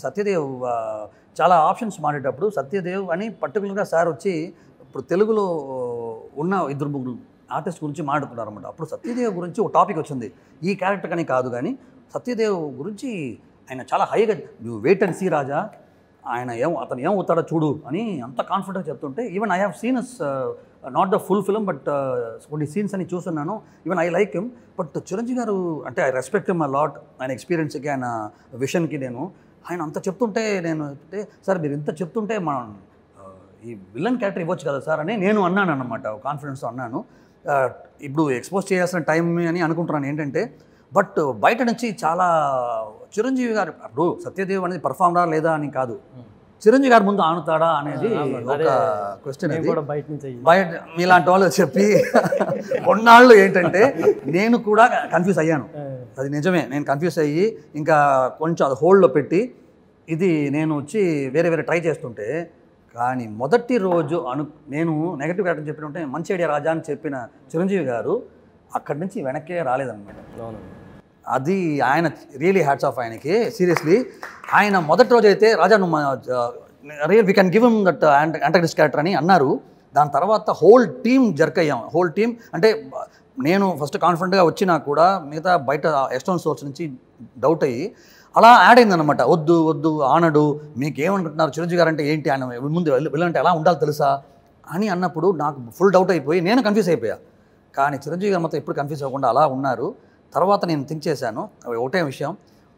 సత్యదేవ్ ఆ, చాలా ఆప్షన్స్ మాడేటప్పుడు సత్యదేవ్ అని పర్టికులర్గా సార్ వచ్చి ఇప్పుడు తెలుగులో ఉన్న ఇద్దరు ముగ్గురు ఆర్టిస్ట్ గురించి మాట్లాడుతున్నారు అనమాట అప్పుడు సత్యదేవ్ గురించి ఒక టాపిక్ వచ్చింది ఈ క్యారెక్టర్ కానీ కాదు కానీ సత్యదేవ్ గురించి ఆయన చాలా హైగా నువ్వు వెయిట్ అండ్ సీ రాజా ఆయన ఏం అతను ఏం అవుతాడో చూడు అని అంత కాన్ఫిడెంట్గా చెప్తుంటే even I have seen as not the full film but కొన్ని సీన్స్ అని చూస్తున్నాను even I like him but Chiranjeevi garu అంటే I respect him a lot ఆయన ఎక్స్పీరియన్స్కి ఆయన విషన్కి నేను ఆయన అంత చెప్తుంటే నేను చెప్తే సార్ మీరు ఇంత చెప్తుంటే మనం ఆ, ఈ విలన్ క్యారెక్టర్ ఇవ్వచ్చు కదా సార్ అని నేను అన్నాను అన్నమాట కాన్ఫిడెన్స్తో అన్నాను ఆ, ఇప్పుడు ఎక్స్పోజ్ చేయాల్సిన టైం అని అనుకుంటున్నాను ఏంటంటే బట్ బయట నుంచి చాలా చిరంజీవి గారు ఇప్పుడు సత్యదేవ్ అనేది పర్ఫార్మరా లేదా అని కాదు చిరంజీవి గారి ముందు ఆనుతాడా అనేది ఒక క్వశ్చన్ నేను అది కూడా బయట నుంచి అయ్యి బయట మీలాంటి వాళ్ళు చెప్పి కొన్నాళ్ళు ఏంటంటే నేను కూడా కన్ఫ్యూజ్ అయ్యాను అది నిజమే నేను కన్ఫ్యూజ్ అయ్యి ఇంకా కొంచెం అది హోల్డ్లో పెట్టి ఇది నేను వచ్చి వేరే వేరే ట్రై చేస్తుంటే కానీ మొదటి రోజు అను నేను నెగటివ్ క్యారెక్టర్ చెప్పినట్టే మంచి ఐడియా రాజా అని చెప్పిన చిరంజీవి గారు అక్కడి నుంచి వెనక్కే రాలేదన్నమాట అవునండి అది ఆయన రియలీ హ్యాట్స్ ఆఫ్ ఆయనకి సీరియస్లీ ఆయన మొదటి రోజు అయితే రాజా నువ్వు real we can give him that antagonist character అని అన్నారు దాని తర్వాత హోల్ టీమ్ జర్క్ అయ్యాం హోల్ టీమ్ అంటే నేను ఫస్ట్ కాన్ఫిడెంట్గా వచ్చినా కూడా మిగతా బయట ఎక్స్టర్నల్ సోర్స్ నుంచి డౌట్ అయ్యి అలా యాడ్ అయిందనమాట వద్దు వద్దు ఆనడు మీకు ఏమనుకుంటున్నారు చిరంజీవి గారు అంటే ఏంటి ఆయన ముందు వెళ్ళంటే ఎలా ఉండాలి తెలుసా అని అన్నప్పుడు నాకు ఫుల్ డౌట్ అయిపోయి నేను కన్ఫ్యూజ్ అయిపోయా కానీ చిరంజీవి గారు మాత్రం ఎప్పుడు కన్ఫ్యూజ్ అవ్వకుండా అలా ఉన్నారు తర్వాత నేను థింక్ చేశాను అవి ఒకటే విషయం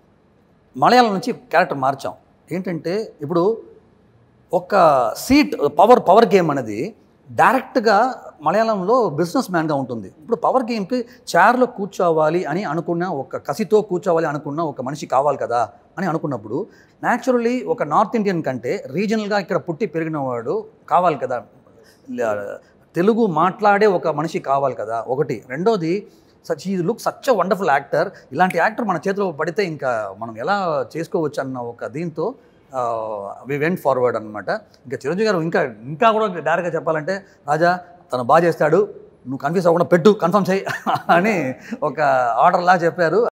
మలయాళం నుంచి క్యారెక్టర్ మార్చాం ఏంటంటే ఇప్పుడు ఒక సీట్ పవర్ పవర్ గేమ్ అనేది డైరెక్ట్గా మలయాళంలో బిజినెస్ మ్యాన్గా ఉంటుంది ఇప్పుడు పవర్ గేమ్కి చైర్లో కూర్చోవాలి అని అనుకున్న ఒక కసితో కూర్చోవాలి అనుకున్న ఒక మనిషి కావాలి కదా అని అనుకున్నప్పుడు న్యాచురల్లీ ఒక నార్త్ ఇండియన్ కంటే రీజనల్గా ఇక్కడ పుట్టి పెరిగిన వాడు కావాలి కదా ల- తెలుగు మాట్లాడే ఒక మనిషి కావాలి కదా ఒకటి రెండోది సచ్ ఈ look such a wonderful actor ఇలాంటి యాక్టర్ మన చేతిలో పడితే ఇంకా మనం ఎలా చేసుకోవచ్చు అన్న ఒక దీంతో వి వెంట్ ఫార్వర్డ్ అనమాట ఇంకా చిరంజీవి గారు ఇంకా ఇంకా కూడా డైరెక్ట్గా చెప్పాలంటే రాజా తను బాగా చేస్తాడు నువ్వు కన్ఫ్యూజ్ అవ్వకుండా పెట్టు కన్ఫర్మ్ చేయి అని ఒక ఆర్డర్లా చెప్పారు